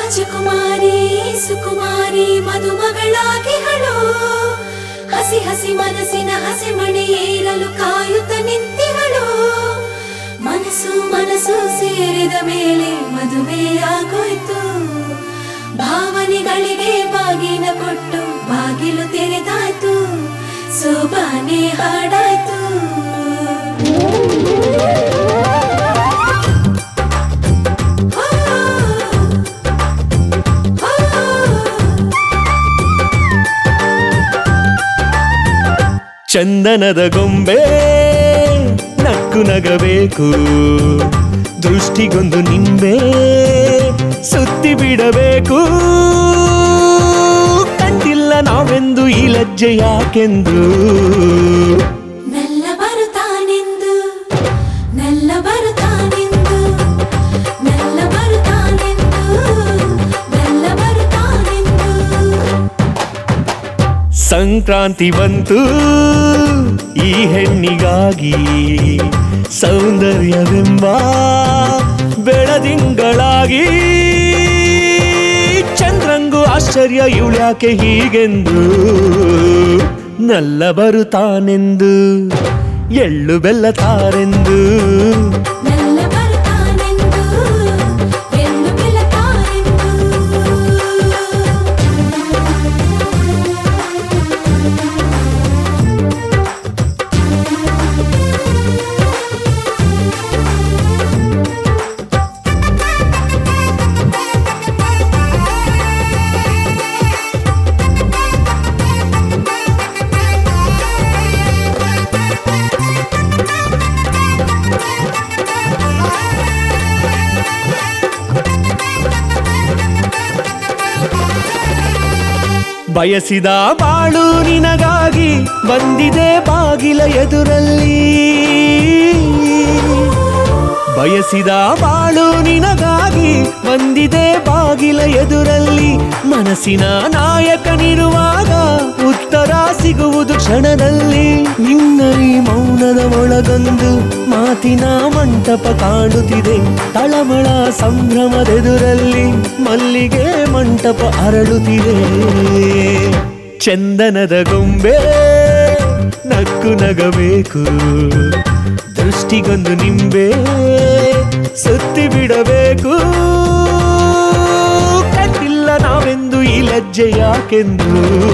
ರಾಜಕುಮಾರಿ ಸುಕುಮಾರಿ ಮದುಮಗಳಾಗಿಹಳು ಹಸಿ ಹಸಿ ಮನಸ್ಸಿನ ಹಸಿಮಣಿ ಏರಲು ಕಾಯುತ್ತ ನಿಂತಿಹಳು ಮನಸ್ಸು ಮನಸ್ಸು ಸೇರಿದ ಮೇಲೆ ಮದುವೆಯಾಗೋಯ್ತು ಭಾವನೆಗಳಿಗೆ ಬಾಗಿನ ಕೊಟ್ಟು ಬಾಗಿಲು ತೆರೆದಾಯ್ತು ಸೋಬಾನೆ ಹಾಡಾಯ್ತು ಚಂದನದ ಗೊಂಬೆ ನಕ್ಕು ನಗಬೇಕು ದೃಷ್ಟಿಗೊಂದು ನಿಂಬೆ ಸುತ್ತಿ ಬಿಡಬೇಕು ಕಂಡಿಲ್ಲ ನಾವೆಂದು ಈ ಲಜ್ಜೆ ಯಾಕೆಂದು ನಲ್ಲ ಬರುತ್ತಾನೆಂದು ನಲ್ಲ ಬರುತ್ತಾನೆಂದು ನಲ್ಲ ಬರುತ್ತಾನೆಂದು ನಲ್ಲ ಬರುತ್ತಾನೆಂದು ಸಂಕ್ರಾಂತಿ ಬಂತು ಈ ಹೆಣ್ಣಿಗಾಗಿ ಸೌಂದರ್ಯವೆಂಬ ಬೆಳದಿಂಗಳಾಗಿ ಚಂದ್ರಂಗು ಆಶ್ಚರ್ಯ ಇವಳ್ಯಾಕೆ ಹೀಗೆಂದು ನಲ್ಲ ಬರುತ್ತಾನೆಂದು ಎಳ್ಳು ಬೆಲ್ಲ ತಾರೆಂದು ನಲ್ಲ ಬರುತ್ತಾನೆಂದು ಎಳ್ಳು ಬೆಲ್ಲತಾನೆಂದು ಬಯಸಿದ ಬಾಳು ನಿನಗಾಗಿ ಬಂದಿದೆ ಬಾಗಿಲ ಎದುರಲ್ಲಿ ಬಯಸಿದ ಬಾಳು ನಿನಗಾಗಿ ಬಂದಿದೆ ಬಾಗಿಲ ಎದುರಲ್ಲಿ ಮನಸ್ಸಿನ ನಾಯಕನಿರುವಾಗ ಉತ್ತರ ಸಿಗುವುದು ಕ್ಷಣದಲ್ಲಿ ನಿನ್ನ ಈ ಮೌನದ ಒಳಗೊಂದು ಮಾತಿನ ಮಂಟಪ ಕಾಣುತ್ತಿದೆ ತಳಮಳ ಸಂಭ್ರಮದೆದುರಲ್ಲಿ ಮಲ್ಲಿಗೆ ಮಂಟಪ ಅರಳುತ್ತಿದೆ ಚಂದನದ ಗೊಂಬೆ ನಕ್ಕು ನಗಬೇಕು ದೃಷ್ಟಿಗೊಂದು ನಿಂಬೆ ಸುತ್ತಿ ಬಿಡಬೇಕು ಕಂಡಿಲ್ಲ ನಾವೆಂದು ಈ ಲಜ್ಜೆ ಯಾಕೆಂದು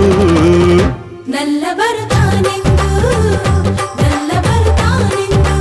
ನಲ್ಲ ಬರುತ್ತಾನೆಂದು ನಲ್ಲ ಬರುತ್ತಾನೆಂದು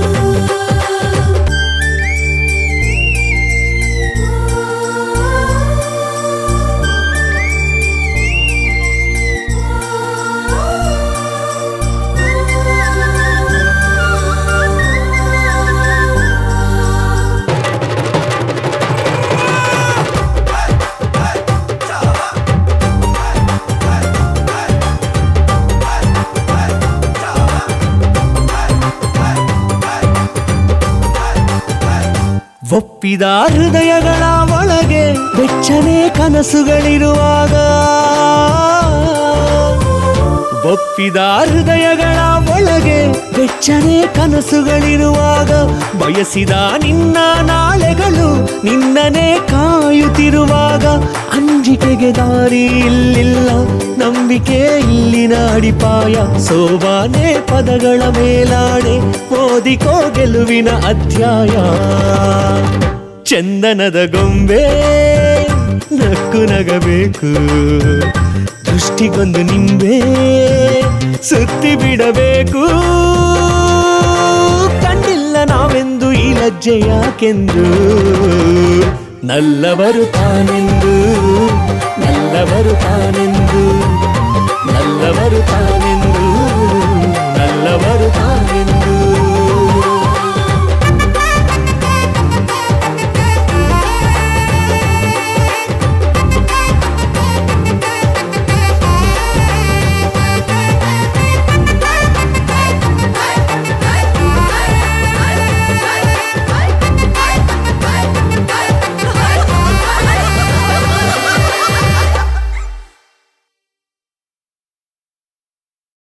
ಒಪ್ಪಿದ ಹೃದಯಗಳ ಒಳಗೆ ಬೆಚ್ಚನೆ ಕನಸುಗಳಿರುವಾಗ ಒಪ್ಪಿದ ಹೃದಯಗಳ ಒಳಗೆ ಬೆಚ್ಚನೆ ಕನಸುಗಳಿರುವಾಗ ಬಯಸಿದ ನಿನ್ನ ನಾಳೆಗಳು ನಿನ್ನನೇ ಕಾಯುತ್ತಿರುವಾಗ ಅಂಜಿಕೆಗೆ ದಾರಿ ಇಲ್ಲಿಲ್ಲ ನಂಬಿಕೆ ಇಲ್ಲಿನ ಅಡಿಪಾಯ ಸೋಬಾನೆ ಪದಗಳ ಮೇಲಾಡೆ ಓದಿಕೋ ಗೆಲುವಿನ ಅಧ್ಯಾಯ ಚಂದನದ ಗೊಂಬೆ ನಕ್ಕು ನಗಬೇಕು ದೃಷ್ಟಿಗೊಂದು ನಿಂಬೆ ಸುತ್ತಿ ಬಿಡಬೇಕು ಕಂಡಿಲ್ಲ ನಾವೆಂದು ಈ ಲಜ್ಜೆ ಯಾಕೆಂದು ನಲ್ಲವರು ತಾನೆಂದು ನಲ್ಲವರು ತಾನೆಂದು ನಲ್ಲವರು ತಾನೆಂದು